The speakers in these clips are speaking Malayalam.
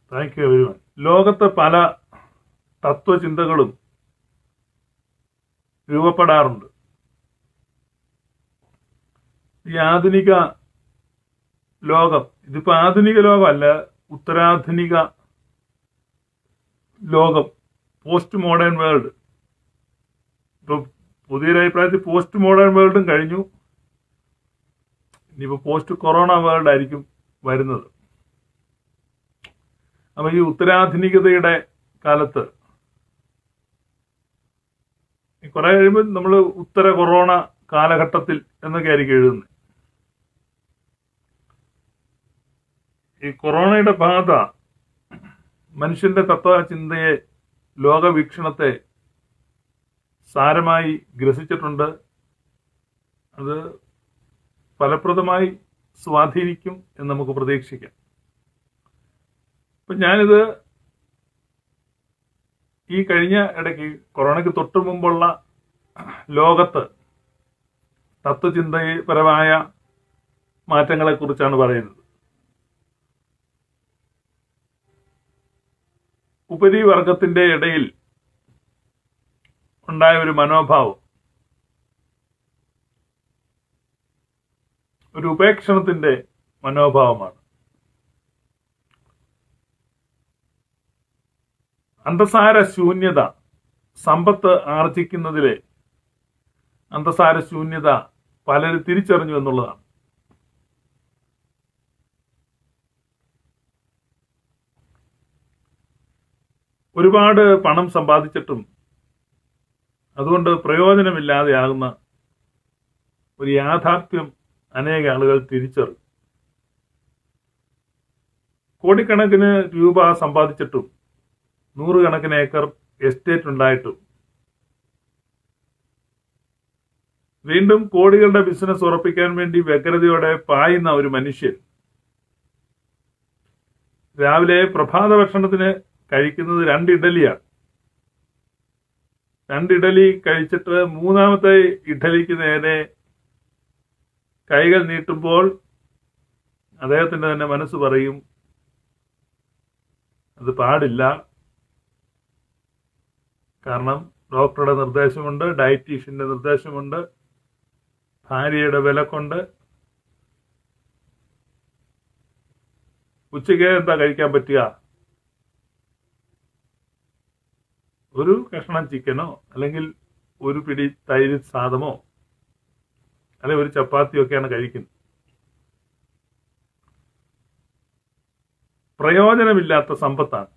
താങ്ക് യു എവരിവൺ ലോകത്തെ പല തത്വചിന്തകളും രൂപപ്പെടാറുണ്ട് ഈ ആധുനിക ലോകം ഇതിപ്പോ ആധുനിക ലോകമല്ല ഉത്തരാധുനിക ലോകം പോസ്റ്റ് മോഡേൺ വേൾഡ് ഇപ്പൊ പുതിയൊരു അഭിപ്രായത്തിൽ പോസ്റ്റ് മോഡേൺ വേൾഡും കഴിഞ്ഞു ഇനിയിപ്പോ പോസ്റ്റ് കൊറോണ വേൾഡ് ആയിരിക്കും വരുന്നത് അപ്പൊ ഈ ഉത്തരാധുനികതയുടെ കാലത്ത് കുറെ കഴിയുമ്പോൾ നമ്മൾ ഉത്തര കൊറോണ കാലഘട്ടത്തിൽ എന്നൊക്കെ ആയിരിക്കും എഴുതുന്നത് ഈ കൊറോണയുടെ ബാധ മനുഷ്യന്റെ തത്വചിന്തയെ ലോകവീക്ഷണത്തെ സാരമായി ഗ്രസിച്ചിട്ടുണ്ട് അത് ഫലപ്രദമായി സ്വാധീനിക്കും എന്ന് നമുക്ക് പ്രതീക്ഷിക്കാം അപ്പൊ ഞാനിത് ഈ കഴിഞ്ഞ ഇടയ്ക്ക് കൊറോണയ്ക്ക് തൊട്ടു മുമ്പുള്ള ലോകത്ത് തത്വചിന്തപരമായ മാറ്റങ്ങളെ കുറിച്ചാണ് പറയുന്നത് ഉപരിവർഗത്തിന്റെ ഇടയിൽ ഉണ്ടായ ഒരു മനോഭാവം ഒരു ഉപേക്ഷണത്തിന്റെ മനോഭാവമാണ് അന്തസാര ശൂന്യത സമ്പത്ത് ആർജിക്കുന്നതിലെ അന്തസാര ശൂന്യത പലരും തിരിച്ചറിഞ്ഞു എന്നുള്ളതാണ് ഒരുപാട് പണം സമ്പാദിച്ചിട്ടും അതുകൊണ്ട് പ്രയോജനമില്ലാതെയാകുന്ന ഒരു യാഥാർത്ഥ്യം അനേക ആളുകൾ തിരിച്ചറിയും കോടിക്കണക്കിന് രൂപ സമ്പാദിച്ചിട്ടും നൂറുകണക്കിന് ഏക്കർ എസ്റ്റേറ്റ് ഉണ്ടായിട്ടും വീണ്ടും കോടികളുടെ ബിസിനസ് ഉറപ്പിക്കാൻ വേണ്ടി വ്യഗ്രതയോടെ പായുന്ന ഒരു മനുഷ്യൻ രാവിലെ പ്രഭാത ഭക്ഷണത്തിന് കഴിക്കുന്നത് രണ്ട് ഇഡലിയാണ് രണ്ട് ഇഡലി കഴിച്ചിട്ട് മൂന്നാമത്തെ ഇഡലിക്ക് നേരെ കൈകൾ നീട്ടുമ്പോൾ അദ്ദേഹത്തിന്റെ തന്നെ മനസ്സ് പറയും അത് പാടില്ല കാരണം ഡോക്ടറുടെ നിർദ്ദേശമുണ്ട് ഡയറ്റീഷ്യന്റെ നിർദ്ദേശമുണ്ട് ഭാര്യയുടെ വിലക്കൊണ്ട് ഉച്ചയ്ക്ക് എന്താ കഴിക്കാൻ പറ്റുക ഒരു കഷ്ണം ചിക്കനോ അല്ലെങ്കിൽ ഒരു പിടി തൈര് സാദമോ അല്ലെങ്കിൽ ഒരു ചപ്പാത്തിയോ ഒക്കെയാണ് കഴിക്കുന്നത് പ്രയോജനമില്ലാത്ത സമ്പത്താണ്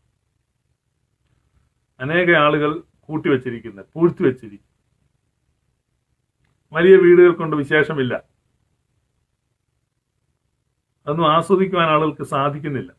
അനേക ആളുകൾ കൂട്ടിവെച്ചിരിക്കുന്നത് പൂഴ്ത്തി വെച്ചിരിക്കും വലിയ വീടുകൾ കൊണ്ട് വിശേഷമില്ല അതൊന്നും ആസ്വദിക്കുവാൻ ആളുകൾക്ക് സാധിക്കുന്നില്ല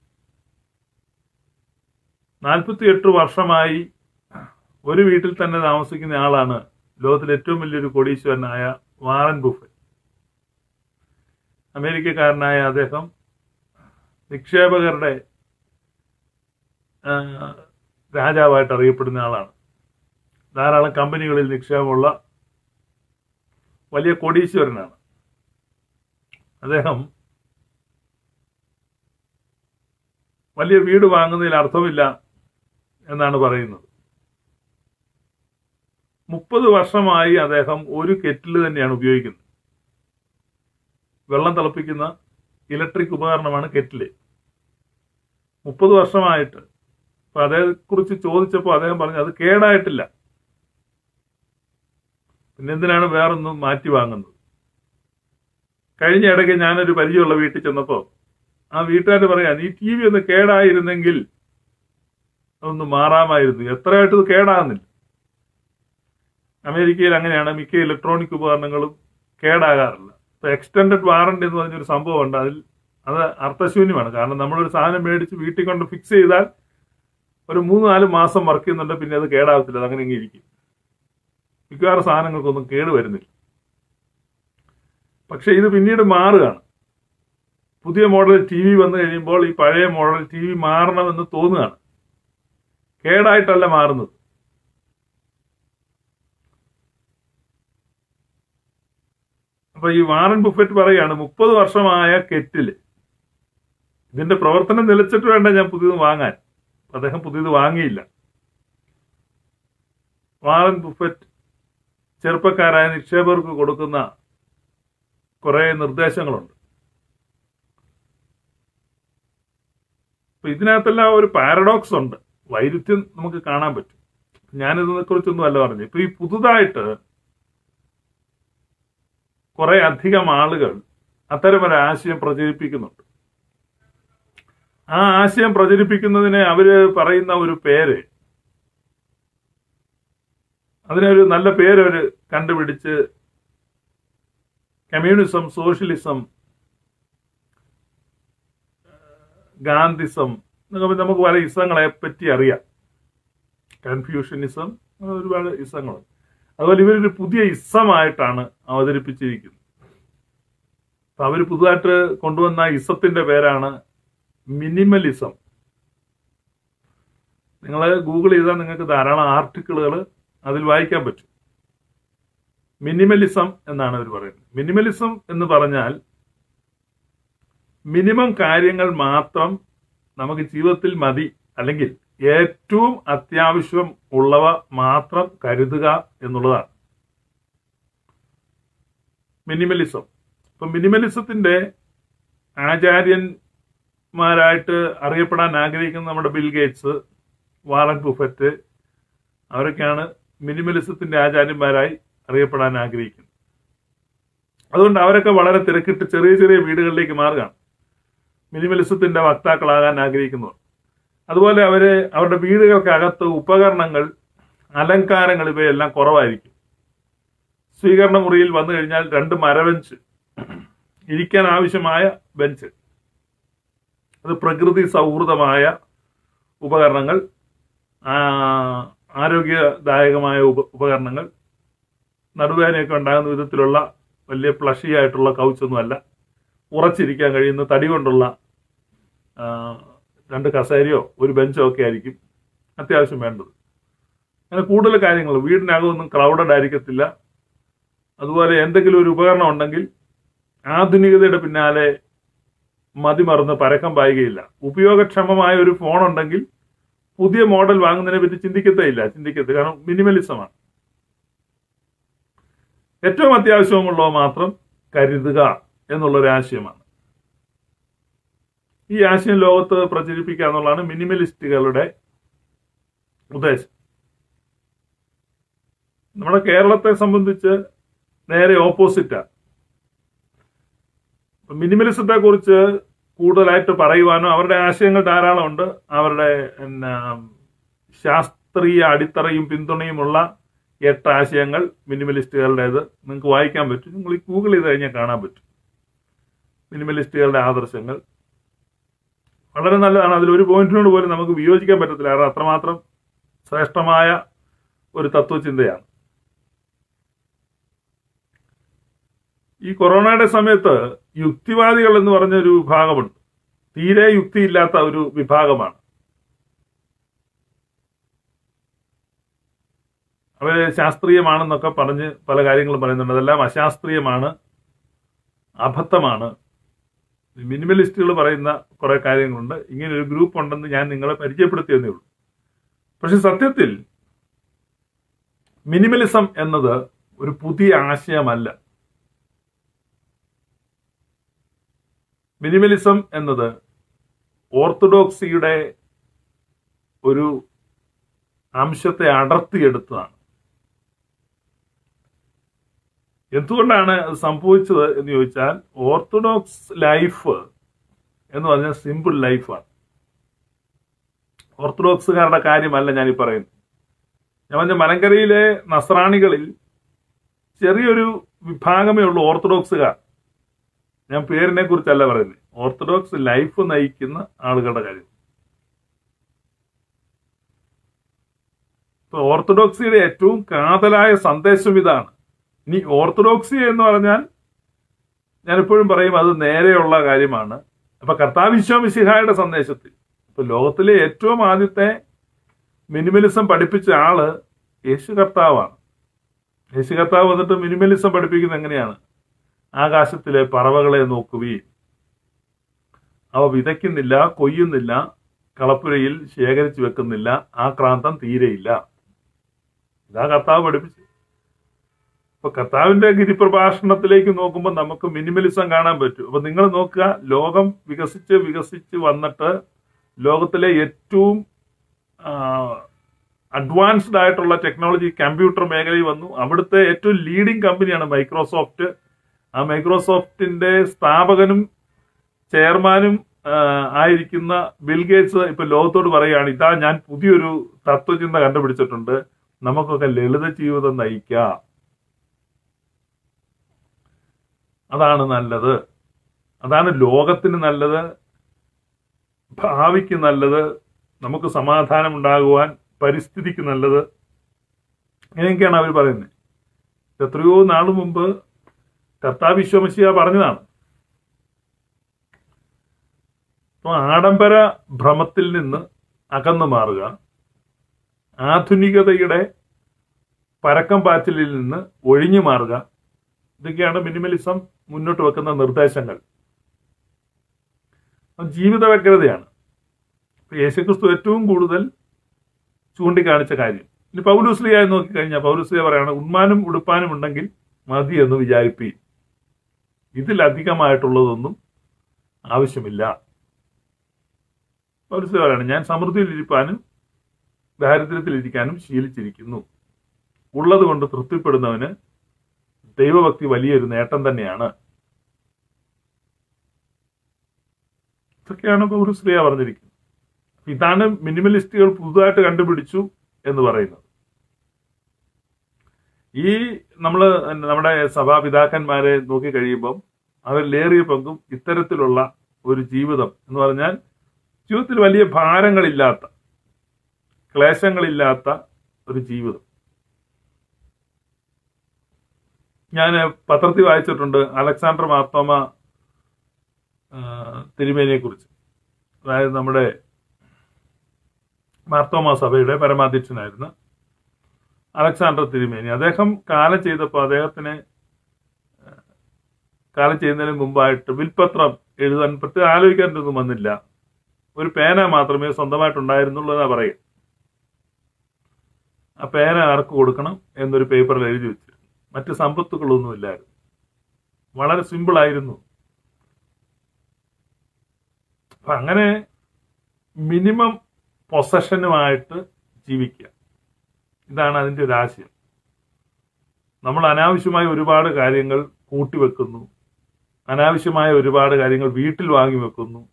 നാൽപ്പത്തി എട്ട് വർഷമായി ഒരു വീട്ടിൽ തന്നെ താമസിക്കുന്ന ആളാണ് ലോകത്തിലെ ഏറ്റവും വലിയൊരു കോടീശ്വരനായ വാറൻ ബുഫെ അമേരിക്കക്കാരനായ അദ്ദേഹം നിക്ഷേപകരുടെ ആ, രാജാവായിട്ട് അറിയപ്പെടുന്ന ആളാണ് ധാരാളം കമ്പനികളിൽ നിക്ഷേപമുള്ള വലിയ കോടീശ്വരനാണ് അദ്ദേഹം വലിയ വീട് വാങ്ങുന്നതിൽ അർത്ഥമില്ല എന്നാണ് പറയുന്നത് മുപ്പത് വർഷമായി അദ്ദേഹം ഒരു കെറ്റിൽ തന്നെയാണ് ഉപയോഗിക്കുന്നത് വെള്ളം തിളപ്പിക്കുന്ന ഇലക്ട്രിക് ഉപകരണമാണ് കെറ്റില് മുപ്പത് വർഷമായിട്ട് അപ്പൊ അതേക്കുറിച്ച് ചോദിച്ചപ്പോൾ അദ്ദേഹം പറഞ്ഞു അത് കേടായിട്ടില്ല പിന്നെ എന്തിനാണ് വേറൊന്നും മാറ്റി വാങ്ങുന്നത് കഴിഞ്ഞ ഇടയ്ക്ക് ഞാനൊരു പരിചയമുള്ള വീട്ടിൽ ചെന്നപ്പോ ആ വീട്ടുകാർ പറയാ നീ ടി വി ഒന്ന് കേടായിരുന്നെങ്കിൽ അതൊന്ന് മാറാമായിരുന്നു എത്രയായിട്ട് ഇത് കേടാകുന്നില്ല അമേരിക്കയിൽ അങ്ങനെയാണ് മിക്ക ഇലക്ട്രോണിക് ഉപകരണങ്ങളും കേടാകാറില്ല ഇപ്പൊ എക്സ്റ്റൻഡഡ് വാറണ്ടി എന്ന് പറഞ്ഞൊരു സംഭവം ഉണ്ട് അതിൽ അത് അർത്ഥശൂന്യമാണ് കാരണം നമ്മളൊരു സാധനം മേടിച്ച് വീട്ടിൽ കൊണ്ട് ഫിക്സ് ചെയ്താൽ ഒരു മൂന്ന് നാല് മാസം വർക്ക് ചെയ്യുന്നുണ്ട് പിന്നെ അത് കേടാകത്തില്ല അത് അങ്ങനെ ഇങ്ങനെ ഇരിക്കും മിക്കവാറും സാധനങ്ങൾക്കൊന്നും കേട് വരുന്നില്ല പക്ഷെ ഇത് പിന്നീട് മാറുകയാണ് പുതിയ മോഡൽ ടി വി വന്നു കഴിയുമ്പോൾ ഈ പഴയ മോഡൽ ടി വി മാറണമെന്ന് തോന്നുകയാണ് കേടായിട്ടല്ല മാറുന്നത് അപ്പൊ ഈ വാറൻ ബുഫറ്റ് പറയാണ് മുപ്പത് വർഷമായ കെറ്റില് ഇതിന്റെ പ്രവർത്തനം നിലച്ചിട്ട് വേണ്ട ഞാൻ പുതിയത് വാങ്ങാൻ അദ്ദേഹം പുതിയത് വാങ്ങിയില്ല വാറൻ ബുഫറ്റ് ചെറുപ്പക്കാരായ നിക്ഷേപകർക്ക് കൊടുക്കുന്ന കുറെ നിർദ്ദേശങ്ങളുണ്ട് അപ്പൊ ഇതിനകത്തെല്ലാം ഒരു പാരഡോക്സ് ഉണ്ട് വൈരുദ്ധ്യം നമുക്ക് കാണാൻ പറ്റും ഞാനിതിനെ കുറിച്ചൊന്നും അല്ല പറഞ്ഞു ഇപ്പൊ ഈ പുതുതായിട്ട് കുറെ അധികം ആളുകൾ അത്തരമൊരു ആശയം പ്രചരിപ്പിക്കുന്നുണ്ട് ആ ആശയം പ്രചരിപ്പിക്കുന്നതിന് അവര് പറയുന്ന ഒരു പേര് അതിനൊരു നല്ല പേര് അവര് കണ്ടുപിടിച്ച് കമ്മ്യൂണിസം സോഷ്യലിസം ഗാന്ധിസം എന്നൊക്കെ നമുക്ക് പല ഇസങ്ങളെ പറ്റി അറിയാം കൺഫ്യൂഷനിസം അങ്ങനെ ഒരുപാട് ഇസങ്ങളുണ്ട് അതുപോലെ ഇവരൊരു പുതിയ ഇസമായിട്ടാണ് അവതരിപ്പിച്ചിരിക്കുന്നത് അപ്പൊ അവര് പുതുതായിട്ട് കൊണ്ടുവന്ന ഇസത്തിന്റെ പേരാണ് മിനിമലിസം നിങ്ങൾ ഗൂഗിൾ ചെയ്താൽ നിങ്ങൾക്ക് ധാരാളം ആർട്ടിക്കിളുകൾ അതിൽ വായിക്കാൻ പറ്റും മിനിമലിസം എന്നാണ് അവർ പറയുന്നത് മിനിമലിസം എന്ന് പറഞ്ഞാൽ മിനിമം കാര്യങ്ങൾ മാത്രം നമുക്ക് ജീവിതത്തിൽ മതി അല്ലെങ്കിൽ ഏറ്റവും അത്യാവശ്യം ഉള്ളവ മാത്രം കരുതുക എന്നുള്ളതാണ് മിനിമലിസം ഇപ്പൊ മിനിമലിസത്തിന്റെ ആചാര്യന്മാരായിട്ട് അറിയപ്പെടാൻ ആഗ്രഹിക്കുന്ന നമ്മുടെ ബിൽ ഗേറ്റ്സ് വാറൻ ബുഫറ്റ് അവരൊക്കെയാണ് മിനിമലിസത്തിന്റെ ആചാര്യന്മാരായി അറിയപ്പെടാൻ ആഗ്രഹിക്കുന്നത് അതുകൊണ്ട് അവരൊക്കെ വളരെ തിരക്കിട്ട് ചെറിയ ചെറിയ വീടുകളിലേക്ക് മാറുകയാണ് മിനിമലിസത്തിന്റെ വക്താക്കളാകാൻ ആഗ്രഹിക്കുന്നവർ അതുപോലെ അവര് അവരുടെ വീടുകൾക്കകത്ത് ഉപകരണങ്ങൾ അലങ്കാരങ്ങൾ ഇവയെല്ലാം കുറവായിരിക്കും സ്വീകരണ മുറിയിൽ വന്നു കഴിഞ്ഞാൽ രണ്ട് മരബെഞ്ച് ഇരിക്കാൻ ആവശ്യമായ ബെഞ്ച് അത് പ്രകൃതി സൗഹൃദമായ ഉപകരണങ്ങൾ ആ, ആരോഗ്യദായകമായ ഉപ ഉപകരണങ്ങൾ നടുവേദനയൊക്കെ ഉണ്ടാകുന്ന വിധത്തിലുള്ള വലിയ പ്ലഷി ആയിട്ടുള്ള കൗച്ചൊന്നുമല്ല ഉറച്ചിരിക്കാൻ കഴിയുന്ന തടി കൊണ്ടുള്ള ആ, രണ്ട് കസേരയോ ഒരു ബെഞ്ചോ ഒക്കെ ആയിരിക്കും അത്യാവശ്യം വേണ്ടത് അങ്ങനെ കൂടുതൽ കാര്യങ്ങൾ വീടിനകമൊന്നും ക്രൗഡഡ് ആയിരിക്കത്തില്ല അതുപോലെ എന്തെങ്കിലും ഒരു ഉപകരണം ഉണ്ടെങ്കിൽ ആധുനികതയുടെ പിന്നാലെ മതിമറന്ന് പരക്കം പായുകയില്ല ഉപയോഗക്ഷമമായ ഒരു ഫോൺ ഉണ്ടെങ്കിൽ പുതിയ മോഡൽ വാങ്ങുന്നതിനെ പറ്റി ചിന്തിക്കത്തേയില്ല ചിന്തിക്കത്തില്ല കാരണം മിനിമലിസമാണ് ഏറ്റവും അത്യാവശ്യമുള്ളവ മാത്രം കരുതുക എന്നുള്ളൊരു ആശയമാണ് ഈ ആശയം ലോകത്ത് പ്രചരിപ്പിക്കുക എന്നുള്ളതാണ് മിനിമലിസ്റ്റുകളുടെ ഉദ്ദേശം നമ്മുടെ കേരളത്തെ സംബന്ധിച്ച് നേരെ ഓപ്പോസിറ്റാണ് മിനിമലിസത്തെ കുറിച്ച് കൂടുതലായിട്ട് പറയുവാനോ അവരുടെ ആശയങ്ങൾ ധാരാളമുണ്ട് അവരുടെ പിന്നെ ശാസ്ത്രീയ അടിത്തറയും പിന്തുണയുമുള്ള എട്ട് ആശയങ്ങൾ മിനിമലിസ്റ്റുകളുടേത് നിങ്ങൾക്ക് വായിക്കാൻ പറ്റും നിങ്ങൾ ഈ ഗൂഗിൾ ചെയ്ത് കഴിഞ്ഞാൽ കാണാൻ പറ്റും മിനിമലിസ്റ്റുകളുടെ ആദർശങ്ങൾ വളരെ നല്ലതാണ് അതിൽ ഒരു പോയിന്റിനോട് പോലും നമുക്ക് വിയോജിക്കാൻ പറ്റത്തില്ല കാരണം അത്രമാത്രം ശ്രേഷ്ഠമായ ഒരു തത്വചിന്തയാണ് ഈ കൊറോണയുടെ സമയത്ത് യുക്തിവാദികൾ എന്ന് പറഞ്ഞ ഒരു വിഭാഗമുണ്ട് തീരെ യുക്തിയില്ലാത്ത ഒരു വിഭാഗമാണ് അവര് ശാസ്ത്രീയമാണെന്നൊക്കെ പറഞ്ഞ് പല കാര്യങ്ങളും പറയുന്നുണ്ട് അതെല്ലാം അശാസ്ത്രീയമാണ് അബദ്ധമാണ് മിനിമലിസ്റ്റുകൾ പറയുന്ന കുറെ കാര്യങ്ങളുണ്ട് ഇങ്ങനെ ഒരു ഗ്രൂപ്പ് ഉണ്ടെന്ന് ഞാൻ നിങ്ങളെ പരിചയപ്പെടുത്തിയെന്നേ ഉള്ളൂ പക്ഷെ സത്യത്തിൽ മിനിമലിസം എന്നത് ഒരു പുതിയ ആശയമല്ല മിനിമലിസം എന്നത് ഓർത്തഡോക്സിയുടെ ഒരു അംശത്തെ അടർത്തിയെടുത്തതാണ് എന്തുകൊണ്ടാണ് അത് സംഭവിച്ചത് എന്ന് ചോദിച്ചാൽ ഓർത്തഡോക്സ് ലൈഫ് എന്ന് പറഞ്ഞാൽ സിമ്പിൾ ലൈഫാണ് ഓർത്തഡോക്സുകാരുടെ കാര്യമല്ല ഞാൻ ഈ പറയുന്നത് ഞാൻ പറഞ്ഞ മലങ്കരയിലെ നസ്രാണികളിൽ ചെറിയൊരു വിഭാഗമേ ഉള്ളൂ ഓർത്തഡോക്സുകാർ ഞാൻ പേരിനെ കുറിച്ചല്ല പറയുന്നത് ഓർത്തഡോക്സ് ലൈഫ് നയിക്കുന്ന ആളുകളുടെ കാര്യം ഇപ്പൊ ഓർത്തഡോക്സിയുടെ ഏറ്റവും കാതലായ സന്ദേശം ഇതാണ് ഇനി ഓർത്തഡോക്സി എന്ന് പറഞ്ഞാൽ ഞാൻ എപ്പോഴും പറയും അത് നേരെയുള്ള കാര്യമാണ് അപ്പൊ കർത്താവിശ്വമിശിഹായുടെ സന്ദേശത്തിൽ ഇപ്പൊ ലോകത്തിലെ ഏറ്റവും ആദ്യത്തെ മിനിമലിസം പഠിപ്പിച്ച ആള് യേശു കർത്താവാണ് യേശു കർത്താവ് വന്നിട്ട് മിനിമലിസം പഠിപ്പിക്കുന്നത് എങ്ങനെയാണ് ആകാശത്തിലെ പറവകളെ നോക്കുകയും അവ വിതയ്ക്കുന്നില്ല കൊയ്യുന്നില്ല കളപ്പുരയിൽ ശേഖരിച്ചു വെക്കുന്നില്ല ആ ക്രാന്തം തീരെയില്ല ഇതാ കർത്താവ് പഠിപ്പിച്ചു ഇപ്പൊ കർത്താവിന്റെ ഗിരിപ്രഭാഷണത്തിലേക്ക് നോക്കുമ്പോൾ നമുക്ക് മിനിമലിസം കാണാൻ പറ്റും അപ്പൊ നിങ്ങൾ നോക്കുക ലോകം വികസിച്ച് വികസിച്ച് വന്നിട്ട് ലോകത്തിലെ ഏറ്റവും അഡ്വാൻസ്ഡ് ആയിട്ടുള്ള ടെക്നോളജി കമ്പ്യൂട്ടർ മേഖലയിൽ വന്നു അവിടുത്തെ ഏറ്റവും ലീഡിംഗ് കമ്പനിയാണ് മൈക്രോസോഫ്റ്റ് ആ മൈക്രോസോഫ്റ്റിന്റെ സ്ഥാപകനും ചെയർമാനും ആ, ആയിരിക്കുന്ന ബിൽ ഗേറ്റ്സ് ഇപ്പൊ ലോകത്തോട് പറയുകയാണ് ഇതാ ഞാൻ പുതിയൊരു തത്വചിന്ത കണ്ടുപിടിച്ചിട്ടുണ്ട് നമുക്കൊക്കെ ലളിത ജീവിതം നയിക്കാം അതാണ് നല്ലത് അതാണ് ലോകത്തിന് നല്ലത് ഭാവിക്ക് നല്ലത് നമുക്ക് സമാധാനം ഉണ്ടാകുവാൻ പരിസ്ഥിതിക്ക് നല്ലത് അങ്ങനെയൊക്കെയാണ് അവർ പറയുന്നത് എത്രയോ നാൾ മുമ്പ് കർത്താവ് വിശ്വമശിയ പറഞ്ഞതാണ് അപ്പൊ ആഡംബര ഭ്രമത്തിൽ നിന്ന് അകന്നു മാറുക ആധുനികതയുടെ പരക്കം പാച്ചിലിൽ നിന്ന് ഒഴിഞ്ഞു മാറുക ഇതൊക്കെയാണ് മിനിമലിസം മുന്നോട്ട് വെക്കുന്ന നിർദ്ദേശങ്ങൾ അത് ജീവിത വ്യഗ്രതയാണ് ഇപ്പൊ യേശുക്രിസ്തു ഏറ്റവും കൂടുതൽ ചൂണ്ടിക്കാണിച്ച കാര്യം ഇനി പൗലുസ്ലിയായി നോക്കിക്കഴിഞ്ഞാൽ പൗലുസ്ലിയ പറയാണ് ഉണ്മാനും ഉടുപ്പാനും ഉണ്ടെങ്കിൽ മതി എന്ന് വിചാരിപ്പി ഇതിലധികമായിട്ടുള്ളതൊന്നും ആവശ്യമില്ല പൗലുസ്ലിയ പറയാണ് ഞാൻ സമൃദ്ധിയിലിരിക്കാനും ദാരിദ്ര്യത്തിലിരിക്കാനും ശീലിച്ചിരിക്കുന്നു ഉള്ളത് കൊണ്ട് തൃപ്തിപ്പെടുന്നവന് ദൈവഭക്തി വലിയൊരു നേട്ടം തന്നെയാണ് ഇതൊക്കെയാണ് പൗരശ്രീയ പറഞ്ഞിരിക്കുന്നത് ഇതാണ് മിനിമലിസ്റ്റുകൾ പുതുതായിട്ട് കണ്ടുപിടിച്ചു എന്ന് പറയുന്നത് ഈ നമ്മൾ നമ്മുടെ സഭാപിതാക്കന്മാരെ നോക്കി കഴിയുമ്പം അവരിലേറിയ പങ്കും ഇത്തരത്തിലുള്ള ഒരു ജീവിതം എന്ന് പറഞ്ഞാൽ ജീവിതത്തിൽ വലിയ ഭാരങ്ങളില്ലാത്ത ക്ലേശങ്ങളില്ലാത്ത ഒരു ജീവിതം ഞാൻ പത്രത്തിൽ വായിച്ചിട്ടുണ്ട് അലക്സാണ്ടർ മാർത്തോമ തിരുമേനിയെ കുറിച്ച് അതായത് നമ്മുടെ മാർത്തോമ സഭയുടെ പരമാധ്യക്ഷനായിരുന്ന അലക്സാണ്ടർ തിരുമേനി അദ്ദേഹം കാലം ചെയ്തപ്പോൾ അദ്ദേഹത്തിന് കാലം ചെയ്യുന്നതിന് മുമ്പായിട്ട് വിൽപത്രം എഴുതാൻ പ്രത്യേകം ആലോചിക്കാനൊന്നും വന്നില്ല ഒരു പേന മാത്രമേ സ്വന്തമായിട്ടുണ്ടായിരുന്നുള്ളൂ എന്നാ പറയുക ആ പേന ആർക്ക് കൊടുക്കണം എന്നൊരു പേപ്പറിൽ എഴുതി വെച്ചിരുന്നു മറ്റ് സമ്പത്തുകളൊന്നും ഇല്ലായിരുന്നു വളരെ സിമ്പിൾ ആയിരുന്നു അപ്പൊ അങ്ങനെ മിനിമം പൊസഷനുമായിട്ട് ജീവിക്കുക ഇതാണ് അതിന്റെ ഒരു ആശയം നമ്മൾ അനാവശ്യമായ ഒരുപാട് കാര്യങ്ങൾ കൂട്ടിവെക്കുന്നു അനാവശ്യമായ ഒരുപാട് കാര്യങ്ങൾ വീട്ടിൽ വാങ്ങി വെക്കുന്നു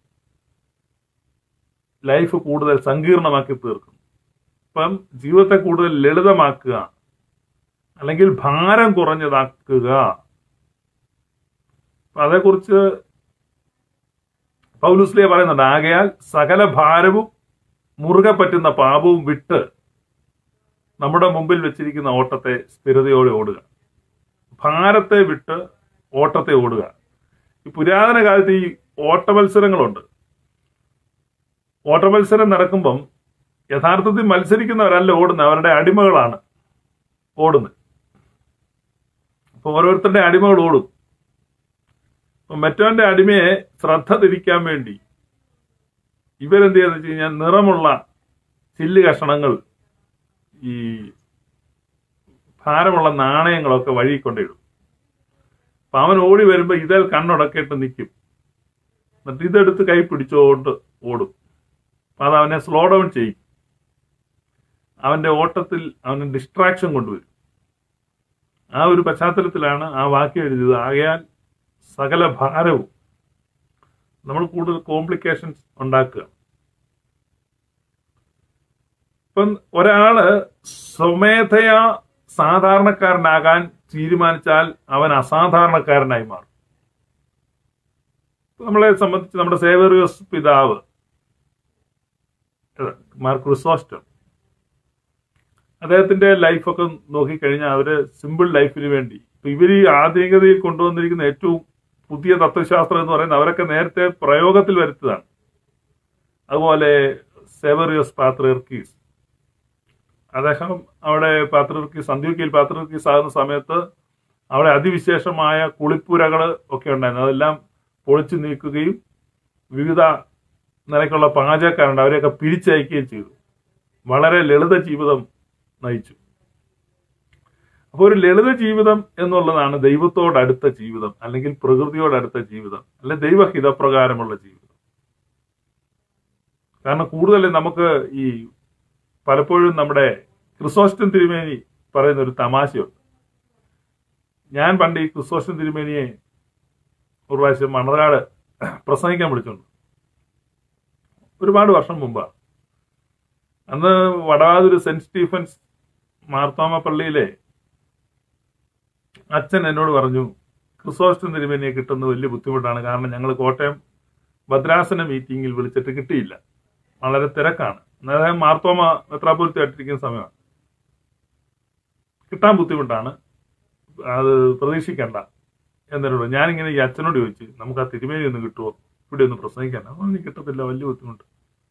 ലൈഫ് കൂടുതൽ സങ്കീർണമാക്കി തീർക്കുന്നു ഇപ്പം ജീവിതത്തെ കൂടുതൽ ലളിതമാക്കുക അല്ലെങ്കിൽ ഭാരം കുറഞ്ഞതാക്കുക അപ്പൊ അതേക്കുറിച്ച് പൗലുസ്ലിയ പറയുന്നുണ്ട് ആകയാൽ സകല ഭാരവും മുറുകെ പറ്റുന്ന പാപവും വിട്ട് നമ്മുടെ മുമ്പിൽ വെച്ചിരിക്കുന്ന ഓട്ടത്തെ സ്ഥിരതയോടെ ഓടുക ഭാരത്തെ വിട്ട് ഓട്ടത്തെ ഓടുക ഈ പുരാതന കാലത്ത് ഈ ഓട്ട മത്സരങ്ങളുണ്ട് ഓട്ട മത്സരം നടക്കുമ്പം യഥാർത്ഥത്തിൽ മത്സരിക്കുന്നവരല്ല ഓടുന്നത് അവരുടെ അടിമകളാണ് ഓടുന്നത് അപ്പൊ ഓരോരുത്തരുടെ അടിമകൾ ഓടും അപ്പൊ മറ്റവന്റെ അടിമയെ ശ്രദ്ധ തിരിക്കാൻ വേണ്ടി ഇവരെന്ത് ചെയ്യാന്ന് വെച്ച് കഴിഞ്ഞാൽ നിറമുള്ള ചില്ല് കഷണങ്ങൾ ഈ ഭാരമുള്ള നാണയങ്ങളൊക്കെ വഴി കൊണ്ടിടും അപ്പൊ അവൻ ഓടി വരുമ്പോ ഇതിൽ കണ്ണുടക്കിയിട്ട് നിൽക്കും എന്നിട്ട് ഇതെടുത്ത് കൈ പിടിച്ചോണ്ട് ഓടും അപ്പൊ അത് അവനെ സ്ലോ ഡൗൺ ചെയ്യും അവന്റെ ഓട്ടത്തിൽ അവന് ഡിസ്ട്രാക്ഷൻ കൊണ്ടുവരും ആ ഒരു പശ്ചാത്തലത്തിലാണ് ആ വാക്യം എഴുതിയത് ആകയാൽ സകല ഭാരവും നമ്മൾ കൂടുതൽ കോംപ്ലിക്കേഷൻസ് ഉണ്ടാക്കുക ഇപ്പം ഒരാള് സ്വമേധയാ സാധാരണക്കാരനാകാൻ തീരുമാനിച്ചാൽ അവൻ അസാധാരണക്കാരനായി മാറും നമ്മളെ സംബന്ധിച്ച് നമ്മുടെ സേവറിയോസ് പിതാവ് മാർ ക്രിസോസ്റ്റം അദ്ദേഹത്തിന്റെ ലൈഫൊക്കെ നോക്കിക്കഴിഞ്ഞാൽ അവര് സിമ്പിൾ ലൈഫിന് വേണ്ടി ഇപ്പൊ ഇവർ ഈ ആധുനികതയിൽ കൊണ്ടുവന്നിരിക്കുന്ന ഏറ്റവും പുതിയ തത്വശാസ്ത്രം എന്ന് പറയുന്നത് അവരൊക്കെ നേരത്തെ പ്രയോഗത്തിൽ വരുത്തതാണ് അതുപോലെ സെവറിയസ് പാത്രിയർക്കീസ് അദ്ദേഹം അവിടെ പാത്രിയർക്കീസ് അന്ത്യോക്കിയിൽ പാത്രിയർക്കീസ് ആകുന്ന സമയത്ത് അവിടെ അതിവിശേഷമായ കുളിപ്പുരകൾ ഒക്കെ ഉണ്ടായിരുന്നു അതെല്ലാം പൊളിച്ചു നീക്കുകയും വിവിധ നിലയ്ക്കുള്ള പാചകക്കാരുണ്ട് അവരെയൊക്കെ പിരിച്ചയക്കുകയും ചെയ്തു വളരെ ലളിത ജീവിതം നയിച്ചു അപ്പോൾ ഒരു ലളിത ജീവിതം എന്നുള്ളതാണ് ദൈവത്തോടടുത്ത ജീവിതം അല്ലെങ്കിൽ പ്രകൃതിയോടടുത്ത ജീവിതം അല്ലെ ദൈവഹിതപ്രകാരമുള്ള ജീവിതം കാരണം കൂടുതൽ നമുക്ക് ഈ പലപ്പോഴും നമ്മുടെ ക്രിസോസ്റ്റൻ തിരുമേനി പറയുന്ന ഒരു തമാശയുണ്ട് ഞാൻ പണ്ട് ഈ ക്രിസോസ്റ്റൻ തിരുമേനിയെ ഒരു പ്രാവശ്യം മണർകാട് പ്രസംഗിക്കാൻ വിളിച്ചുണ്ട് ഒരുപാട് വർഷം മുമ്പാണ് അന്ന് വടവാതൊരു സെന്റ് സ്റ്റീഫൻസ് മാർത്തോമ പള്ളിയിലെ അച്ഛൻ എന്നോട് പറഞ്ഞു ക്രിസോസ്റ്റൻ തിരുമേനിയെ കിട്ടുന്നത് വലിയ ബുദ്ധിമുട്ടാണ് കാരണം ഞങ്ങൾ കോട്ടയം ഭദ്രാസന മീറ്റിംഗിൽ വിളിച്ചിട്ട് കിട്ടിയില്ല വളരെ തിരക്കാണ് അതായത് മാർത്തോമ മെത്രാപൊലിത്തായിട്ടിരിക്കുന്ന സമയമാണ് കിട്ടാൻ ബുദ്ധിമുട്ടാണ് അത് പ്രതീക്ഷിക്കണ്ട എന്നോട് ഞാനിങ്ങനെ ഈ അച്ഛനോട് ചോദിച്ചു നമുക്ക് ആ തിരുമേനി ഒന്ന് കിട്ടുമോ ഇവിടെ ഒന്ന് പ്രസംഗിക്കാൻ അതൊന്നും കിട്ടത്തില്ല വലിയ ബുദ്ധിമുട്ട്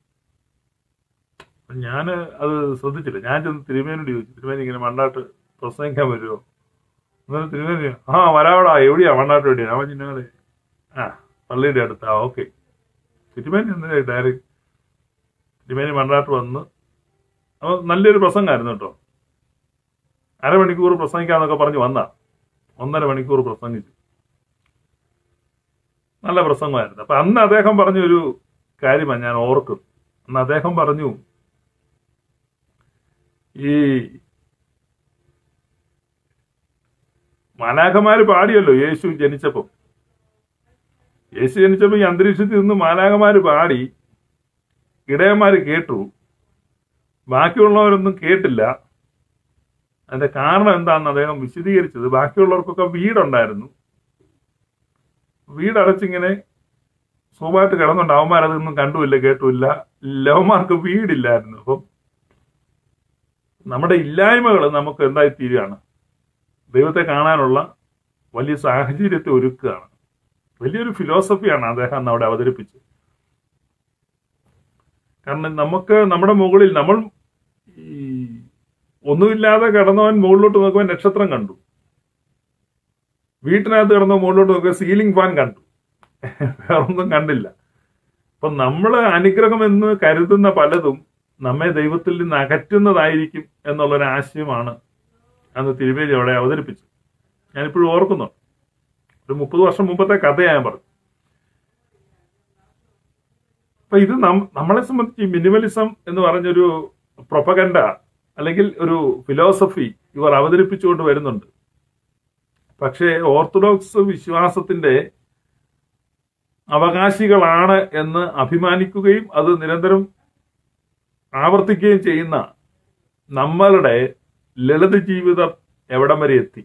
ഞാൻ അത് ശ്രദ്ധിച്ചില്ല ഞാൻ ചെന്ന് തിരുമേനോട് ചോദിച്ചു തിരുമേനി ഇങ്ങനെ മണ്ടാട്ട് പ്രസംഗിക്കാൻ വരുമോ എന്നാലും തിരുമേനി ആ വരാവടാ എവിടെയാ മണ്ടാട്ട് എവിടെയാ അവൻ ചിന്നങ്ങളെ ആ പള്ളിയുടെ അടുത്താ ഓക്കെ തിരുമേനി എന്തിനാ ഡയറക്റ്റ് തിരുമേനി മണ്ടാട്ട് വന്ന് അപ്പോൾ നല്ലൊരു പ്രസംഗമായിരുന്നു കേട്ടോ അരമണിക്കൂർ പ്രസംഗിക്കാന്നൊക്കെ പറഞ്ഞ് വന്ന ഒന്നര മണിക്കൂർ പ്രസംഗിച്ചു നല്ല പ്രസംഗമായിരുന്നു അപ്പൊ അന്ന് അദ്ദേഹം പറഞ്ഞൊരു കാര്യമാണ് ഞാൻ ഓർക്കും അന്ന് അദ്ദേഹം പറഞ്ഞു ഈ മാലാഖമാര് പാടിയല്ലോ യേശു ജനിച്ചപ്പം യേശു ജനിച്ചപ്പോ ഈ അന്തരീക്ഷത്തിൽ നിന്ന് മാലാഖമാര് പാടി ഇടയന്മാര് കേട്ടു ബാക്കിയുള്ളവരൊന്നും കേട്ടില്ല അതിന്റെ കാരണം എന്താണെന്ന് അദ്ദേഹം വിശദീകരിച്ചത് ബാക്കിയുള്ളവർക്കൊക്കെ വീടുണ്ടായിരുന്നു വീടടച്ചിങ്ങനെ സുഖമായിട്ട് കിടന്നുണ്ട് അവന്മാരതൊന്നും കണ്ടുമില്ല കേട്ടുമില്ല ലവന്മാർക്ക് വീടില്ലായിരുന്നു അപ്പം നമ്മുടെ ഇല്ലായ്മകൾ നമുക്ക് എന്തായി തീരുകയാണ് ദൈവത്തെ കാണാനുള്ള വലിയ സാഹചര്യത്തെ ഒരുക്കുകയാണ് വലിയൊരു ഫിലോസഫിയാണ് അദ്ദേഹം അന്ന് അവിടെ അവതരിപ്പിച്ചത് കാരണം നമുക്ക് നമ്മുടെ മുകളിൽ നമ്മൾ ഈ ഒന്നുമില്ലാതെ കിടന്നവൻ മുകളിലോട്ട് നോക്കുമ്പോൾ നക്ഷത്രം കണ്ടു വീട്ടിനകത്ത് കിടന്ന മുകളിലോട്ട് നോക്കുക സീലിംഗ് ഫാൻ കണ്ടു വേറൊന്നും കണ്ടില്ല അപ്പൊ നമ്മൾ അനുഗ്രഹം എന്ന് കരുതുന്ന പലതും നമ്മെ ദൈവത്തിൽ നിന്ന് അകറ്റുന്നതായിരിക്കും എന്നുള്ളൊരു ആശയമാണ് അന്ന് തിരുവേദി അവിടെ അവതരിപ്പിച്ചത് ഞാനിപ്പോഴും ഓർക്കുന്നു ഒരു മുപ്പത് വർഷം മുമ്പത്തെ കഥ ഞാൻ പറഞ്ഞു അപ്പൊ ഇത് നം- നമ്മളെ സംബന്ധിച്ച് ഈ മിനിമലിസം എന്ന് പറഞ്ഞൊരു പ്രൊപ്പഗൻഡ അല്ലെങ്കിൽ ഒരു ഫിലോസഫി ഇവർ അവതരിപ്പിച്ചുകൊണ്ട് വരുന്നുണ്ട് പക്ഷേ ഓർത്തഡോക്സ് വിശ്വാസത്തിന്റെ അവകാശികളാണ് എന്ന് അഭിമാനിക്കുകയും അത് നിരന്തരം ആവർത്തിക്കുകയും ചെയ്യുന്ന നമ്മളുടെ ലളിത ജീവിതം എവിടം വരെ എത്തി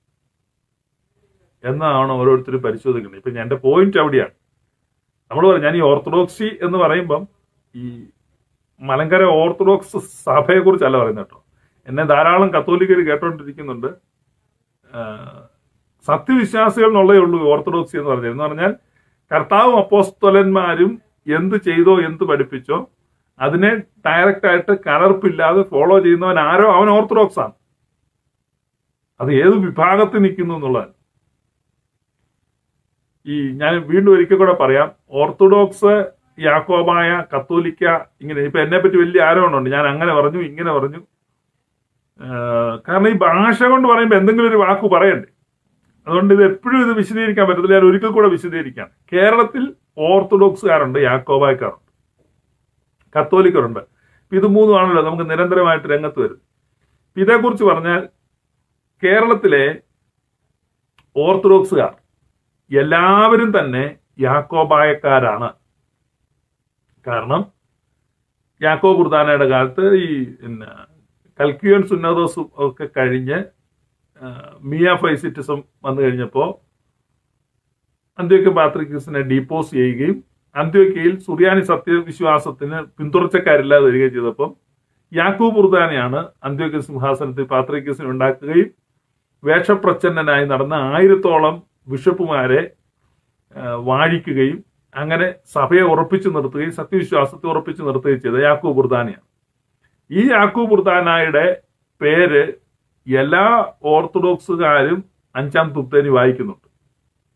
എന്നാണ് ഓരോരുത്തരും പരിശോധിക്കുന്നത് ഇപ്പൊ എന്റെ പോയിന്റ് അവിടെയാണ് നമ്മൾ പറയും ഞാൻ ഈ ഓർത്തഡോക്സി എന്ന് പറയുമ്പം ഈ മലങ്കര ഓർത്തഡോക്സ് സഭയെ കുറിച്ചല്ല പറയുന്നത് കേട്ടോ എന്നെ ധാരാളം കത്തോലിക്കർ കേട്ടോണ്ടിരിക്കുന്നുണ്ട് ആ, സത്യവിശ്വാസികൾ എന്നുള്ളതേ ഉള്ളൂ ഈ ഓർത്തഡോക്സി എന്ന് പറഞ്ഞത് എന്ന് പറഞ്ഞാൽ കർത്താവും അപ്പോസ്തലന്മാരും എന്ത് ചെയ്തോ എന്ത് പഠിപ്പിച്ചോ അതിനെ ഡയറക്റ്റ് ആയിട്ട് കലർപ്പില്ലാതെ ഫോളോ ചെയ്യുന്നവൻ ആരോ അവൻ ഓർത്തഡോക്സ് ആണ് അത് ഏത് വിഭാഗത്തിൽ നിൽക്കുന്നു എന്നുള്ളതാണ് ഈ ഞാൻ വീണ്ടും ഒരിക്കൽ കൂടെ പറയാം ഓർത്തഡോക്സ് യാക്കോബായ കത്തോലിക്ക ഇങ്ങനെ ഇപ്പൊ എന്നെ പറ്റി വലിയ ആരോപണമുണ്ട് ഞാൻ അങ്ങനെ പറഞ്ഞു ഇങ്ങനെ പറഞ്ഞു ആഹ് കാരണം ഈ ഭാഷ കൊണ്ട് പറയുമ്പോൾ എന്തെങ്കിലും ഒരു വാക്ക് പറയണ്ടേ അതുകൊണ്ട് ഇത് എപ്പോഴും ഇത് വിശദീകരിക്കാൻ പറ്റത്തില്ല ഞാൻ ഒരിക്കൽ കൂടെ വിശദീകരിക്കാം കേരളത്തിൽ ഓർത്തഡോക്സുകാരുണ്ട് യാക്കോബായക്കാരുണ്ട് കത്തോലിക്കരുണ്ട് ഇപ്പൊ ഇത് മൂന്നുമാണല്ലോ നമുക്ക് നിരന്തരമായിട്ട് രംഗത്ത് വരും ഇപ്പൊ ഇതേക്കുറിച്ച് പറഞ്ഞാൽ കേരളത്തിലെ ഓർത്തഡോക്സുകാർ എല്ലാവരും തന്നെ യാക്കോബായക്കാരാണ് കാരണം യാക്കോ ബുർദാനയുടെ കാലത്ത് ഈ പിന്നെ കൽക്യൂൻ സുന്നതോസും ഒക്കെ കഴിഞ്ഞ് ആ, മിയ ഫൈസിറ്റിസം വന്നു കഴിഞ്ഞപ്പോൾ അന്ത്യോക്യ പാത്രിക്കസിനെ ഡീപ്പോസ് ചെയ്യുകയും അന്ത്യോക്യയിൽ സുറിയാനി സത്യവിശ്വാസത്തിന് പിന്തുടർച്ചക്കാരില്ലാതെ വരികയും ചെയ്തപ്പം യാക്കോ ബുർദാനയാണ് അന്ത്യോക്യ സിംഹാസനത്തിൽ പാത്രിക്കസിനെ ഉണ്ടാക്കുകയും വേഷപ്രച്ഛന്നനായി നടന്ന ആയിരത്തോളം ബിഷപ്പുമാരെ ആ, വാഴിക്കുകയും അങ്ങനെ സഭയെ ഉറപ്പിച്ചു നിർത്തുകയും സത്യവിശ്വാസത്തെ ഉറപ്പിച്ചു നിർത്തുകയും ചെയ്ത യാക്കൂ ബുർദാനയാണ് ഈ യാക്കൂ ബുർദാനായുടെ പേര് എല്ലാ ഓർത്തഡോക്സുകാരും അഞ്ചാം തുപ്തേനി വായിക്കുന്നുണ്ട്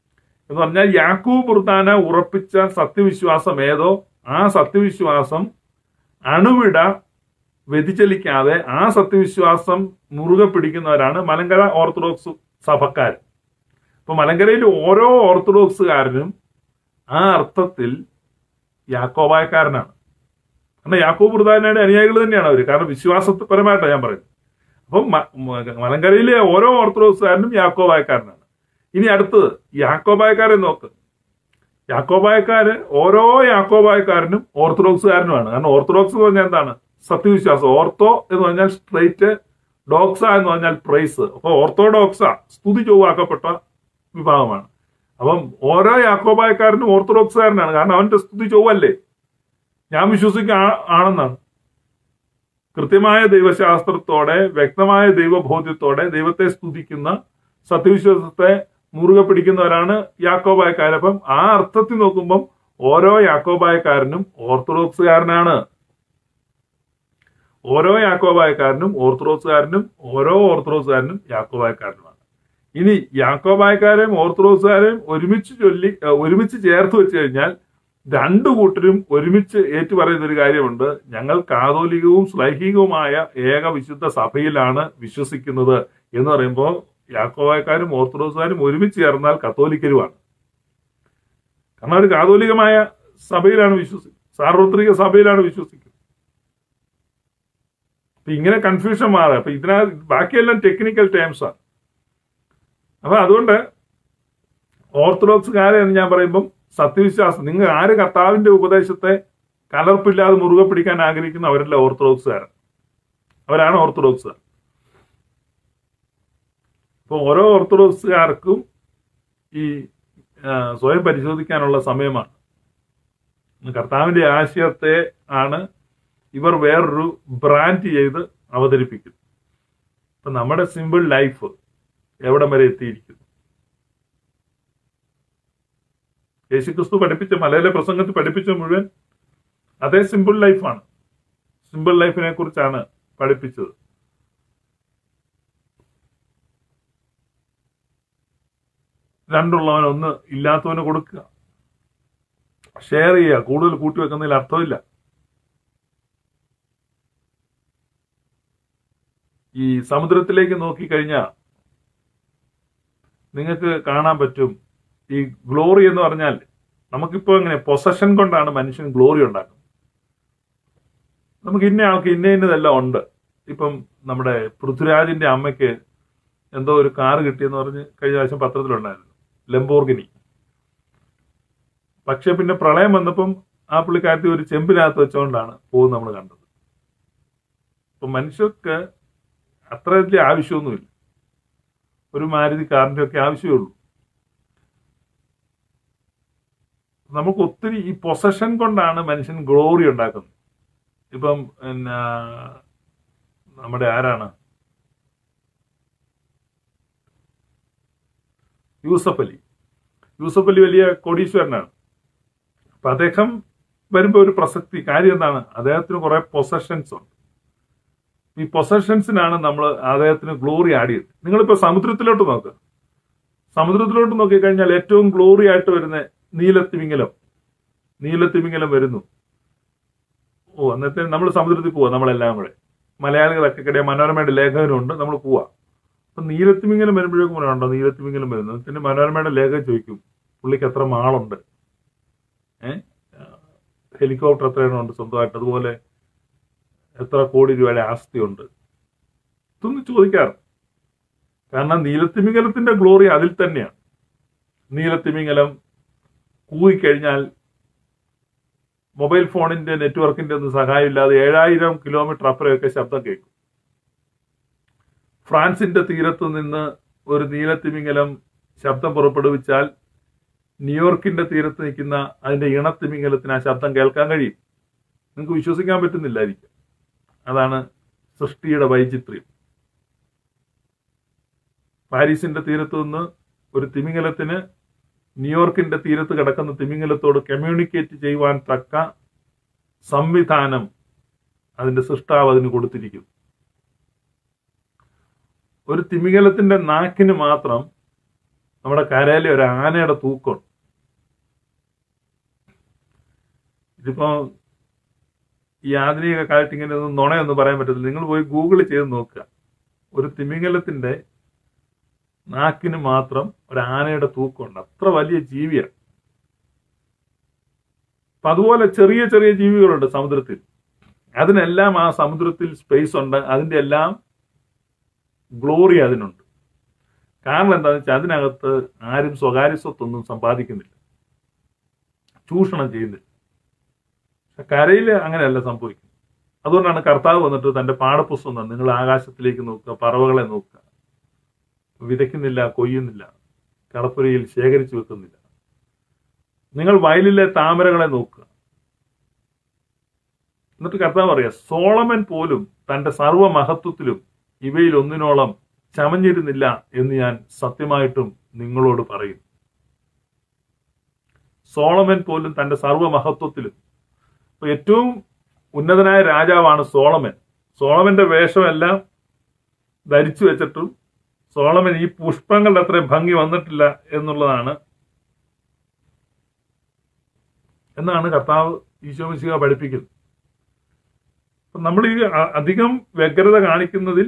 എന്ന് പറഞ്ഞാൽ യാക്കൂബ് ബുർദാന ഉറപ്പിച്ച സത്യവിശ്വാസം ഏതോ ആ സത്യവിശ്വാസം അണുവിട വ്യതിചലിക്കാതെ ആ സത്യവിശ്വാസം മുറുകെ പിടിക്കുന്നവരാണ് മലങ്കര ഓർത്തഡോക്സ് സഭക്കാർ അപ്പൊ മലങ്കരയിൽ ഓരോ ഓർത്തഡോക്സുകാരനും ആ അർത്ഥത്തിൽ യാക്കോബായക്കാരനാണ് കാരണം യാക്കോബ് ബുർദാനയുടെ അനുയായികൾ തന്നെയാണ് അവർ കാരണം വിശ്വാസപരമായിട്ടാണ് ഞാൻ പറയുന്നത് അപ്പം മ- മ- മലങ്കരയിലെ ഓരോ ഓർത്തഡോക്സുകാരനും യാക്കോബായക്കാരനാണ് ഇനി അടുത്തത് യാക്കോബായക്കാരെ നോക്ക് യാക്കോബായക്കാര് ഓരോ യാക്കോബായക്കാരനും ഓർത്തഡോക്സുകാരനുമാണ് കാരണം ഓർത്തഡോക്സ് എന്ന് പറഞ്ഞാൽ എന്താണ് സത്യവിശ്വാസം ഓർത്തോ എന്ന് പറഞ്ഞാൽ സ്ട്രൈറ്റ് ഡോക്സ എന്ന് പറഞ്ഞാൽ പ്രൈസ് അപ്പൊ ഓർത്തോഡോക്സ സ്തുതി ചൊവ്വാക്കപ്പെട്ട വിഭാഗമാണ് അപ്പം ഓരോ യാക്കോബായക്കാരനും ഓർത്തഡോക്സുകാരനാണ് കാരണം അവന്റെ സ്തുതി ചൊവ്വല്ലേ ഞാൻ വിശ്വസിക്കുക ആണെന്നാണ് കൃത്യമായ ദൈവശാസ്ത്രത്തോടെ വ്യക്തമായ ദൈവബോധ്യത്തോടെ ദൈവത്തെ സ്തുതിക്കുന്ന സത്യവിശ്വാസത്തെ മുറുകെ പിടിക്കുന്നവരാണ് യാക്കോബായക്കാർ അപ്പം ആ അർത്ഥത്തിൽ നോക്കുമ്പം ഓരോ യാക്കോബായക്കാരനും ഓർത്തഡോക്സുകാരനാണ് ഓരോ യാക്കോബായക്കാരനും ഓർത്തഡോക്സുകാരനും ഓരോ ഓർത്തഡോക്സുകാരനും യാക്കോബായക്കാരനുമാണ് ഇനി യാക്കോബായക്കാരെയും ഓർത്തഡോക്സുകാരെയും ഒരുമിച്ച് ചൊല്ലി ഏഹ്, ഒരുമിച്ച് ചേർത്ത് വെച്ച് കഴിഞ്ഞാൽ രണ്ടു കൂട്ടരും ഒരുമിച്ച് ഏറ്റു പറയുന്ന ഒരു കാര്യമുണ്ട് ഞങ്ങൾ കാതോലികവും ശ്ലൈഹികവുമായ ഏക വിശുദ്ധ സഭയിലാണ് വിശ്വസിക്കുന്നത് എന്ന് പറയുമ്പോൾ യാക്കോബായക്കാരും ഓർത്തഡോക്സുകാരും ഒരുമിച്ച് ചേർന്നാൽ കത്തോലിക്കരുമാണ് കാരണം അവർ കാതോലികമായ സഭയിലാണ് വിശ്വസിക്കുന്നത് സാർവത്രിക സഭയിലാണ് വിശ്വസിക്കുന്നത് അപ്പൊ ഇങ്ങനെ കൺഫ്യൂഷൻ മാറുക അപ്പൊ ഇതിനകത്ത് ബാക്കിയെല്ലാം ടെക്നിക്കൽ ടേംസ് ആണ് അപ്പൊ അതുകൊണ്ട് ഓർത്തഡോക്സുകാരെ എന്ന് ഞാൻ പറയുമ്പം സത്യവിശ്വാസം നിങ്ങൾ ആര് കർത്താവിന്റെ ഉപദേശത്തെ കലർപ്പില്ലാതെ മുറുകെ പിടിക്കാൻ ആഗ്രഹിക്കുന്ന അവരല്ല ഓർത്തഡോക്സുകാരൻ അവരാണ് ഓർത്തഡോക്സുകാർ അപ്പൊ ഓരോ ഓർത്തഡോക്സുകാർക്കും ഈ ആ, സ്വയം പരിശോധിക്കാനുള്ള സമയമാണ് കർത്താവിന്റെ ആശയത്തെ ആണ് ഇവർ വേറൊരു ബ്രാൻഡ് ചെയ്ത് അവതരിപ്പിക്കുന്നത് അപ്പൊ നമ്മുടെ സിമ്പിൾ ലൈഫ് എവിടം വരെ എത്തിയിരിക്കുന്നു യേശുക്രിസ്തു പഠിപ്പിച്ച മലയാള പ്രസംഗത്തിൽ പഠിപ്പിച്ച മുഴുവൻ അതേ സിമ്പിൾ ലൈഫാണ് സിമ്പിൾ ലൈഫിനെ കുറിച്ചാണ് പഠിപ്പിച്ചത് രണ്ടുള്ളവൻ ഒന്ന് ഇല്ലാത്തവന് കൊടുക്കുക ഷെയർ ചെയ്യുക കൂടുതൽ കൂട്ടിവെക്കുന്നതിൽ അർത്ഥമില്ല ഈ സമുദ്രത്തിലേക്ക് നോക്കിക്കഴിഞ്ഞാൽ നിങ്ങൾക്ക് കാണാൻ പറ്റും ഈ ഗ്ലോറി എന്ന് പറഞ്ഞാൽ നമുക്കിപ്പോ എങ്ങനെ പൊസഷൻ കൊണ്ടാണ് മനുഷ്യൻ ഗ്ലോറി ഉണ്ടാക്കുന്നത് നമുക്ക് ഇന്ന ആൾക്ക് ഇന്ന ഇന്നതെല്ലാം ഉണ്ട് ഇപ്പം നമ്മുടെ പൃഥ്വിരാജിന്റെ അമ്മയ്ക്ക് എന്തോ ഒരു കാറ് കിട്ടിയെന്ന് പറഞ്ഞ് കഴിഞ്ഞ പ്രാവശ്യം പത്രത്തിലുണ്ടായിരുന്നു ലംബോർഗിനി പക്ഷെ പിന്നെ പ്രളയം വന്നപ്പം ആ പുള്ളിക്കാരത്തി ഒരു ചെമ്പിനകത്ത് വെച്ചുകൊണ്ടാണ് പോകുന്നത് നമ്മൾ കണ്ടത് അപ്പൊ മനുഷ്യർക്ക് അത്ര വലിയ ആവശ്യമൊന്നുമില്ല ഒരു മാരുതി കാറിന്റെ ഒക്കെ ആവശ്യമേ ഉള്ളൂ നമുക്ക് ഒത്തിരി ഈ പൊസഷൻ കൊണ്ടാണ് മനുഷ്യൻ ഗ്ലോറി ഉണ്ടാക്കുന്നത് ഇപ്പം പിന്നെ നമ്മുടെ ആരാണ് യൂസഫ് അലി യൂസഫ് അലി വലിയ കോടീശ്വരനാണ് അപ്പൊ അദ്ദേഹം വരുമ്പോ ഒരു പ്രസക്തി കാര്യം എന്താണ് അദ്ദേഹത്തിന് കുറെ പൊസഷൻസ് ഉണ്ട് ഈ പൊസഷൻസിനാണ് നമ്മൾ അദ്ദേഹത്തിന് ഗ്ലോറി ആഡ് ചെയ്തത് നിങ്ങളിപ്പോ സമുദ്രത്തിലോട്ട് നോക്കുക സമുദ്രത്തിലോട്ട് നോക്കിക്കഴിഞ്ഞാൽ ഏറ്റവും ഗ്ലോറി ആയിട്ട് വരുന്ന നീലത്തിമിംഗലം നീലത്തിമിംഗലം വരുന്നു ഓ അന്നത്തെ നമ്മൾ സമുദ്രത്തിൽ പോവാ നമ്മളെല്ലാം കൂടെ മലയാളികളൊക്കെ കിടയ മനോരമയുടെ ലേഖകനുണ്ട് നമ്മൾ പോവാ അപ്പൊ നീലത്തിമിംഗലം വരുമ്പോഴേക്കും ഉണ്ടോ നീലത്തിമിംഗലം വരുന്നു പിന്നെ മനോരമയുടെ ലേഖകൻ ചോദിക്കും പുള്ളിക്ക് എത്ര മാളുണ്ട് ഏഹ് ഹെലികോപ്റ്റർ എത്രയെണ്ണമുണ്ട് സ്വന്തമായിട്ട് അതുപോലെ എത്ര കോടി രൂപയുടെ ആസ്തിയുണ്ട് ഇതൊന്നും ചോദിക്കാറ് കാരണം നീലത്തിമിംഗലത്തിന്റെ ഗ്ലോറി അതിൽ തന്നെയാണ് നീലത്തിമിംഗലം കൂകിക്കഴിഞ്ഞാൽ മൊബൈൽ ഫോണിന്റെ നെറ്റ്വർക്കിന്റെ ഒന്നും സഹായമില്ലാതെ ഏഴായിരം കിലോമീറ്റർ അപ്പുറമൊക്കെ ശബ്ദം കേൾക്കും ഫ്രാൻസിന്റെ തീരത്ത് നിന്ന് ഒരു നീലത്തിമിംഗലം ശബ്ദം പുറപ്പെടുവിച്ചാൽ ന്യൂയോർക്കിന്റെ തീരത്ത് നിൽക്കുന്ന അതിന്റെ ഇണത്തിമിംഗലത്തിന് ആ ശബ്ദം കേൾക്കാൻ കഴിയും നിങ്ങൾക്ക് വിശ്വസിക്കാൻ പറ്റുന്നില്ലായിരിക്കും അതാണ് സൃഷ്ടിയുടെ വൈചിത്ര്യം പാരീസിന്റെ തീരത്ത് നിന്ന് ഒരു തിമിംഗലത്തിന് ന്യൂയോർക്കിന്റെ തീരത്ത് കിടക്കുന്ന തിമിംഗലത്തോട് കമ്മ്യൂണിക്കേറ്റ് ചെയ്യുവാൻ തക്ക സംവിധാനം അതിന്റെ സൃഷ്ടാവ് അതിന് കൊടുത്തിരിക്കുന്നു ഒരു തിമിംഗലത്തിന്റെ നാക്കിന് മാത്രം നമ്മുടെ കരയിലെ ഒരു ആനയുടെ തൂക്കമുണ്ട് ഇതിപ്പോ ഈ ആധുനിക കാലത്ത് ഇങ്ങനെ ഒന്നും നുണയൊന്നും പറയാൻ പറ്റത്തില്ല നിങ്ങൾ പോയി ഗൂഗിൾ ചെയ്ത് നോക്കുക ഒരു തിമിംഗലത്തിന്റെ നാക്കിന് മാത്രം ഒരു ആനയുടെ തൂക്കമുണ്ട് അത്ര വലിയ ജീവിയാണ് അപ്പൊ അതുപോലെ ചെറിയ ചെറിയ ജീവികളുണ്ട് സമുദ്രത്തിൽ അതിനെല്ലാം ആ സമുദ്രത്തിൽ സ്പേസ് ഉണ്ട് അതിന്റെ എല്ലാം ഗ്ലോറി അതിനുണ്ട് കാരണം എന്താണെന്ന് വെച്ചാൽ അതിനകത്ത് ആരും സ്വകാര്യ സ്വത്തൊന്നും സമ്പാദിക്കുന്നില്ല ചൂഷണം ചെയ്യുന്നില്ല പക്ഷെ കരയിൽ അങ്ങനെയല്ല സംഭവിക്കുന്നത് അതുകൊണ്ടാണ് കർത്താവ് വന്നിട്ട് തന്റെ പാഠപുസ്തകം തന്നെ നിങ്ങൾ ആകാശത്തിലേക്ക് നോക്കുക പറവകളെ നോക്കുക വിതയ്ക്കുന്നില്ല കൊയ്യുന്നില്ല കടപ്പുരയിൽ ശേഖരിച്ചു വെക്കുന്നില്ല നിങ്ങൾ വയലിലെ താമരകളെ നോക്കുക എന്നിട്ട് കർത്താവ് പറയാ സോളമൻ പോലും തന്റെ സർവമഹത്വത്തിലും ഇവയിൽ ഒന്നിനോളം ചമഞ്ഞിരുന്നില്ല എന്ന് ഞാൻ സത്യമായിട്ടും നിങ്ങളോട് പറയും സോളമൻ പോലും തന്റെ സർവമഹത്വത്തിലും ഇപ്പൊ ഏറ്റവും ഉന്നതനായ രാജാവാണ് സോളമൻ സോളമന്റെ വേഷമെല്ലാം ധരിച്ചു വെച്ചിട്ടും സോളമൻ ഈ പുഷ്പങ്ങളുടെ അത്രയും ഭംഗി വന്നിട്ടില്ല എന്നുള്ളതാണ് എന്നാണ് കർത്താവ് ഈശോമിശിക പഠിപ്പിക്കുന്നത് അപ്പൊ നമ്മൾ ഈ അ- അധികം വ്യഗ്രത കാണിക്കുന്നതിൽ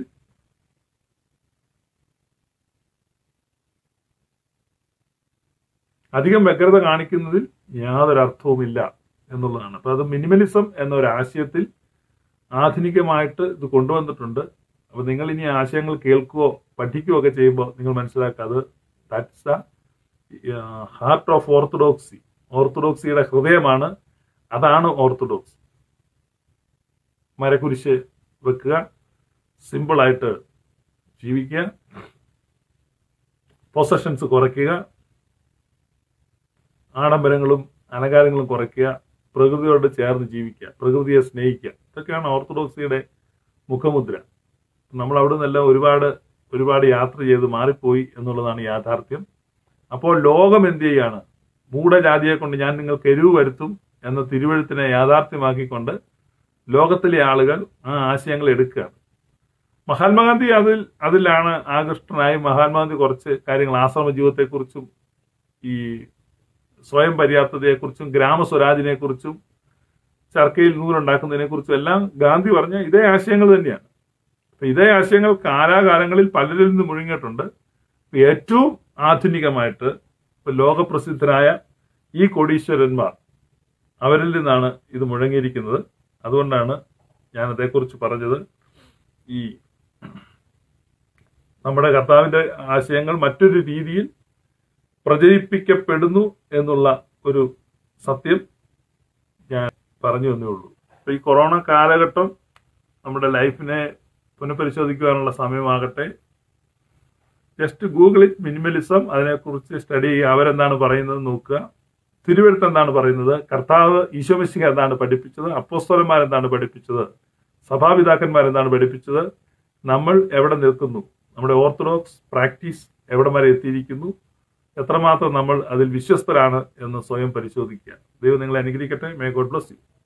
അധികം വ്യഗ്രത കാണിക്കുന്നതിൽ യാതൊരു അർത്ഥവുമില്ല എന്നുള്ളതാണ് അപ്പൊ അത് മിനിമലിസം എന്ന ഒരു ആശയത്തിൽ ആധുനികമായിട്ട് ഇത് കൊണ്ടുവന്നിട്ടുണ്ട് അപ്പൊ നിങ്ങൾ ഇനി ആശയങ്ങൾ കേൾക്കുകയോ പഠിക്കുകയോ ഒക്കെ ചെയ്യുമ്പോൾ നിങ്ങൾ മനസ്സിലാക്കുക അത് that's the heart of orthodoxy ഓർത്തഡോക്സിയുടെ ഹൃദയമാണ് അതാണ് ഓർത്തഡോക്സ് മരക്കുരിശ് വെക്കുക സിമ്പിളായിട്ട് ജീവിക്കുക പൊസഷൻസ് കുറയ്ക്കുക ആഡംബരങ്ങളും അലങ്കാരങ്ങളും കുറയ്ക്കുക പ്രകൃതിയോട് ചേർന്ന് ജീവിക്കുക പ്രകൃതിയെ സ്നേഹിക്കുക ഇതൊക്കെയാണ് ഓർത്തഡോക്സിയുടെ മുഖമുദ്ര നമ്മൾ അവിടെ നിന്നെല്ലാം ഒരുപാട് ഒരുപാട് യാത്ര ചെയ്ത് മാറിപ്പോയി എന്നുള്ളതാണ് യാഥാർത്ഥ്യം അപ്പോൾ ലോകം എന്ത് ചെയ്യാണ് മൂഢജാതിയെ കൊണ്ട് ഞാൻ നിങ്ങൾക്ക് എരിവ് വരുത്തും എന്ന തിരുവഴുത്തിനെ യാഥാർത്ഥ്യമാക്കിക്കൊണ്ട് ലോകത്തിലെ ആളുകൾ ആ ആശയങ്ങൾ എടുക്കുകയാണ് മഹാത്മാഗാന്ധി അതിൽ അതിലാണ് ആകൃഷ്ടനായി മഹാത്മാഗാന്ധി കുറച്ച് കാര്യങ്ങൾ ആശ്രമ ജീവിതത്തെക്കുറിച്ചും ഈ സ്വയം പര്യാപ്തതയെക്കുറിച്ചും ഗ്രാമസ്വരാജിനെ കുറിച്ചും ചർക്കയിൽ നൂറുണ്ടാക്കുന്നതിനെ കുറിച്ചും എല്ലാം ഗാന്ധി പറഞ്ഞ ഇതേ ആശയങ്ങൾ തന്നെയാണ് അപ്പൊ ഇതേ ആശയങ്ങൾ കാലാകാലങ്ങളിൽ പലരിൽ നിന്ന് മുഴുങ്ങിയിട്ടുണ്ട് ഇപ്പൊ ഏറ്റവും ആധുനികമായിട്ട് ഇപ്പൊ ലോകപ്രസിദ്ധരായ ഈ കോടീശ്വരന്മാർ അവരിൽ നിന്നാണ് ഇത് മുഴങ്ങിയിരിക്കുന്നത് അതുകൊണ്ടാണ് ഞാൻ അതേക്കുറിച്ച് പറഞ്ഞത് ഈ നമ്മുടെ കർത്താവിന്റെ ആശയങ്ങൾ മറ്റൊരു രീതിയിൽ പ്രചരിപ്പിക്കപ്പെടുന്നു എന്നുള്ള ഒരു സത്യം ഞാൻ പറഞ്ഞു എന്നേ ഉള്ളൂ അപ്പൊ ഈ കൊറോണ കാലഘട്ടം നമ്മുടെ ലൈഫിനെ പുനഃപരിശോധിക്കുവാനുള്ള സമയമാകട്ടെ ജസ്റ്റ് ഗൂഗിൾ ഇറ്റ് മിനിമലിസം അതിനെക്കുറിച്ച് സ്റ്റഡി ചെയ്യുക അവരെന്താണ് പറയുന്നത് നോക്കുക തിരുവഴുത്ത് എന്താണ് പറയുന്നത് കർത്താവ് ഈശോമിശിക എന്താണ് പഠിപ്പിച്ചത് അപ്പോസ്തലന്മാർ എന്താണ് പഠിപ്പിച്ചത് സഭാപിതാക്കന്മാർ എന്താണ് പഠിപ്പിച്ചത് നമ്മൾ എവിടെ നിൽക്കുന്നു നമ്മുടെ ഓർത്തഡോക്സ് പ്രാക്ടീസ് എവിടെ വരെ എത്തിയിരിക്കുന്നു എത്രമാത്രം നമ്മൾ അതിൽ വിശ്വസ്തരാണ് എന്ന് സ്വയം പരിശോധിക്കുക ദൈവം നിങ്ങളെ അനുഗ്രഹിക്കട്ടെ മേ ഗോഡ് ബ്ലസ് യു